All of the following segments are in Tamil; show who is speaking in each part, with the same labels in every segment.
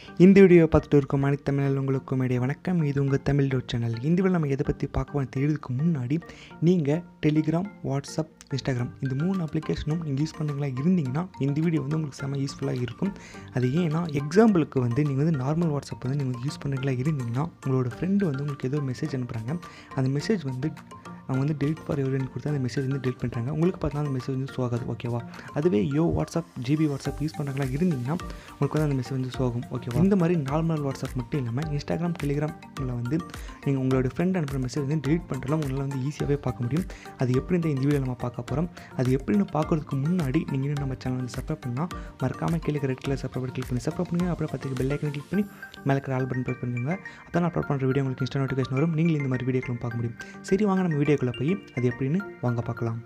Speaker 1: இந்த வீடியோ பார்த்துட்டு இருக்கும் அனைத்து தமிழ் உங்களுக்கும் இடையே வணக்கம் இது உங்கள் தமிழ் டோட் சேனல் இந்த வீடியோ நம்ம எதை பற்றி பார்க்க போகிறோம் தெரியுதுக்கு முன்னாடி நீங்கள் டெலிகிராம் வாட்ஸ்அப் இன்ஸ்டாகிராம் இந்த மூணு அப்ளிகேஷனும் நீங்கள் யூஸ் பண்ணுறீங்களா இருந்தீங்கன்னா இந்த வீடியோ வந்து உங்களுக்கு செம்ம யூஸ்ஃபுல்லாக இருக்கும் அது ஏன்னா எக்ஸாம்பிளுக்கு வந்து நீங்கள் வந்து நார்மல் வாட்ஸ்அப் வந்து நீங்கள் யூஸ் பண்ணுறீங்களா இருந்தீங்கன்னா உங்களோட ஃப்ரெண்டு வந்து உங்களுக்கு ஏதோ மெசேஜ் அனுப்புகிறாங்க அந்த மெசேஜ் வந்து அவங்க வந்து டெலிட் ஃபார் எவரின்னு கொடுத்து அந்த மெசேஜ் வந்து டெலிட் பண்ணுறாங்க உங்களுக்கு பார்த்தா அந்த மெசேஜ் வந்து ஷோ ஆகாது ஓகேவா அதுவே yo WhatsApp GB WhatsApp use பண்ணுறாங்களா இருந்தீங்கன்னா உங்களுக்கு வந்து அந்த மெசேஜ் வந்து ஷோ ஆகும் ஓகேவா இந்த மாதிரி நார்மல் வாட்ஸ்அப் மட்டும் இல்லாமல் இன்ஸ்டாகிராம் டெலிகிராமில் வந்து நீங்கள் உங்களோட ஃப்ரெண்ட் அனுப்புகிற மெசேஜ் வந்து டெலிட் பண்ணுறலாம் உங்களால் வந்து ஈஸியாகவே பார்க்க முடியும் அது எப்படி இந்த வீடியோ நம்ம பார்க்க போகிறோம் அது எப்படின்னு பார்க்குறதுக்கு முன்னாடி நீங்கள் இன்னும் நம்ம சேனல் வந்து சப்ஸ்கிரைப் பண்ணால் மறக்காமல் கீழே ரெட் கலர் சப்ஸ்கிரைப் கிளிக் பண்ணி சப்ஸ்கிரைப் பண்ணுங்க அப்புறம் பார்த்துக்கு பெல் ஐக்கன் கிளிக் பண்ணி மேலே இருக்கிற ஆல் பட்டன் ப்ரெஸ் பண்ணுங்க அதான் நான் அப்லோட் பண்ணுற வீடியோ உங்களுக்கு இன்ஸ்டா நோட்டிஃபிகேஷன் வரும் நீங்கள் இந்த மாதிரி வீடியோக்களும் பார்க்க முடியும் சரி வாங்க நம்ம வீடியோக்குள்ளே போய் அது எப்படின்னு வாங்க பார்க்கலாம்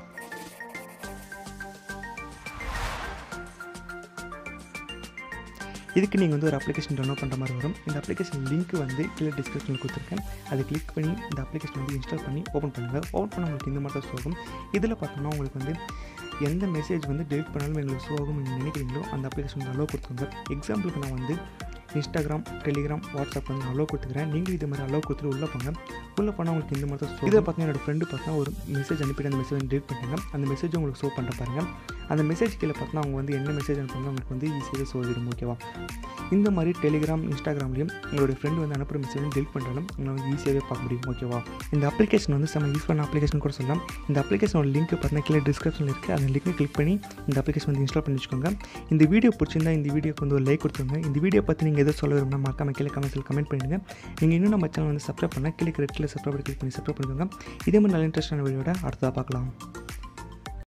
Speaker 1: இதுக்கு நீங்கள் வந்து ஒரு அப்ளிகேஷன் டவுன்லோட் பண்ணுற மாதிரி வரும் இந்த அப்ளிகேஷன் லிங்க் வந்து கீழே டிஸ்கிரிப்ஷனில் கொடுத்துருக்கேன் அதை கிளிக் பண்ணி இந்த அப்ளிகேஷன் வந்து இன்ஸ்டால் பண்ணி ஓப்பன் பண்ணுங்கள் ஓப்பன் பண்ண உங்களுக்கு இந்த மாதிரி தான் சோகம் இதில் பார்த்தோம்னா உங்களுக்கு வந்து எந்த மெசேஜ் வந்து டெலிட் பண்ணாலும் எங்களுக்கு சோகம் நீங்கள் நினைக்கிறீங்களோ அந்த அப்ளிகேஷன் வந்து அலோவ் கொடுத்துருங்க எக்ஸாம்பிளுக்கு நான் வந்து இன்ஸ்டாகிராம் டெலிகிராம் வாட்ஸ்அப் வந்து அலோவ் கொடுத்துக்கிறேன் நீங்கள் இது மாதிரி அலோவ் கொடுத்துட்டு உள்ளே போங்க உள்ளே போனால் உங்களுக்கு இந்த மாதிரி தான் ஷோ இதை பார்த்தீங்கன்னா என்னோட ஃப்ரெண்டு பார்த்தா ஒரு மெசேஜ் அனுப்பிட்டு அந்த மெசேஜ் டெலிட் பண்ணிட்டாங்க அந்த மெசேஜ் உங்களுக்கு ஷோ பண்ணுற பாருங்க அந்த மெசேஜ் கீழே பார்த்தா அவங்க வந்து என்ன மெசேஜ் அனுப்புறாங்க உங்களுக்கு வந்து ஈஸியாக ஷோ ஆகிடும் ஓகேவா இந்த மாதிரி டெலிகிராம் இன்ஸ்டாகிராம்லையும் உங்களுடைய ஃப்ரெண்டு வந்து அனுப்புகிற மெசேஜ் டெலிட் பண்ணாலும் உங்களை வந்து ஈஸியாகவே பார்க்க முடியும் ஓகேவா இந்த அப்ளிகேஷன் வந்து செம்ம யூஸ் பண்ண அப்ளிகேஷன் கூட சொல்லலாம் இந்த அப்ளிகேஷனோட லிங்க் பார்த்தீங்கன்னா கீழே டிஸ்கிரிப்ஷனில் இருக்குது அந்த லிங்க்கை கிளிக் பண்ணி இந்த அப்ளிகேஷன் வந்து இன்ஸ்டால் பண்ணி வச்சுக்கோங்க இந்த வீடியோ பிடிச்சிருந்தா இந்த வீடியோக்கு வந்து ஒரு லைக் கொடுத்துருங்க இந்த வீடியோ பற்றி நீங்கள் எதோ சொல்ல விரும்பினா மறக்காம கீழே கமெண்ட்ஸில் கமெண்ட் பண்ணிடுங்க நீங்கள் இன்னும் நம்ம சேனல் வந்து சப்ஸ்கிரைப் பண்ணால் கீழே ரெட்டில் சப்ஸ்கிரைப் கிளிக் பண்ணி சப்ஸ்கிரைப் பண்ணிக்கோங்க இதே மாதிரி நல்ல இன்ட்ரெஸ்டான வீடியோட அடுத்ததாக பார்க்கலாம்